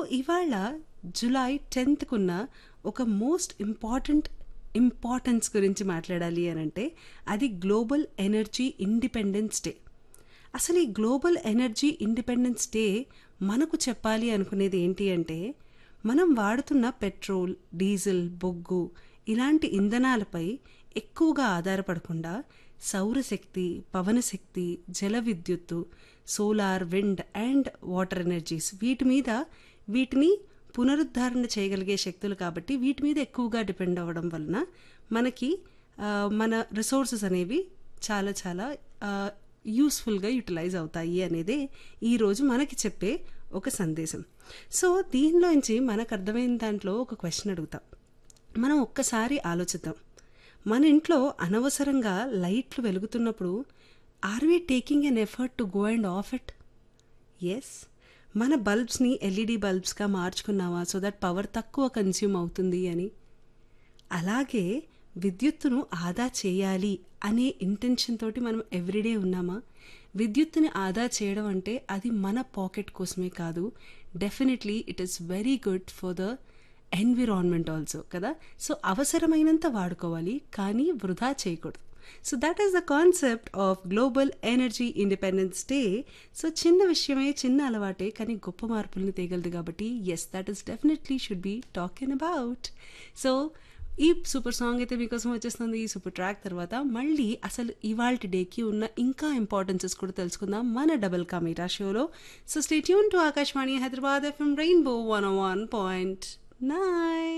ఇవాళ జులై టెన్త్కున్న ఒక most important importance గురించి మాట్లాడాలి అని అంటే అది గ్లోబల్ ఎనర్జీ ఇండిపెండెన్స్ డే అసలు ఈ గ్లోబల్ ఎనర్జీ ఇండిపెండెన్స్ డే మనకు చెప్పాలి అనుకునేది ఏంటి అంటే మనం వాడుతున్న పెట్రోల్ డీజిల్ బొగ్గు ఇలాంటి ఇంధనాలపై ఎక్కువగా ఆధారపడకుండా సౌరశక్తి పవనశక్తి జల విద్యుత్తు solar wind and water energies వీటి మీద వీటిని పునరుద్ధరణ చేయగలిగే శక్తులు కాబట్టి వీటి మీద ఎక్కువగా డిపెండ్ అవ్వడం వలన మనకి ఆ, మన రిసోర్సెస్ అనేవి చాలా చాలా యూస్ఫుల్గా యూటిలైజ్ అవుతాయి అనేదే ఈరోజు మనకి చెప్పే ఒక సందేశం సో దీనిలోంచి మనకు అర్థమైన దాంట్లో ఒక క్వశ్చన్ అడుగుతాం మనం ఒక్కసారి ఆలోచిద్దాం మన ఇంట్లో అనవసరంగా లైట్లు వెలుగుతున్నప్పుడు are we taking an effort to go and off it yes మన బల్బ్స్ని ఎల్ఈడి బల్బ్స్గా మార్చుకున్నావా సో దట్ పవర్ తక్కువ కన్స్యూమ్ అవుతుంది అని అలాగే విద్యుత్తును ఆదా చేయాలి అనే ఇంటెన్షన్ తోటి మనం ఎవ్రీడే ఉన్నామా విద్యుత్తుని ఆదా చేయడం అంటే అది మన పాకెట్ కోసమే కాదు definitely it is very good for the environment also కదా సో అవసరమైనంత వాడుకోవాలి కానీ వృధా చేయకూడదు so that is the concept of global energy independence day so చిన్న విషయమే చిన్న అలవాటే కానీ గొప్ప మార్పుల్ని తేగలదు కాబట్టి yes that is definitely should be talking about so ఈ సూపర్ సాంగ్ అయితే మీకోసం వచ్చేస్తుంది ఈ సూపర్ ట్రాక్ తర్వాత మళ్ళీ అసలు ఇవాళ డేకి ఉన్న ఇంకా ఇంపార్టెన్సెస్ కూడా తెలుసుకుందాం మన డబుల్ కమీటా షోలో so stay tune to Akashvani Hyderabad FM rainbow one one point nine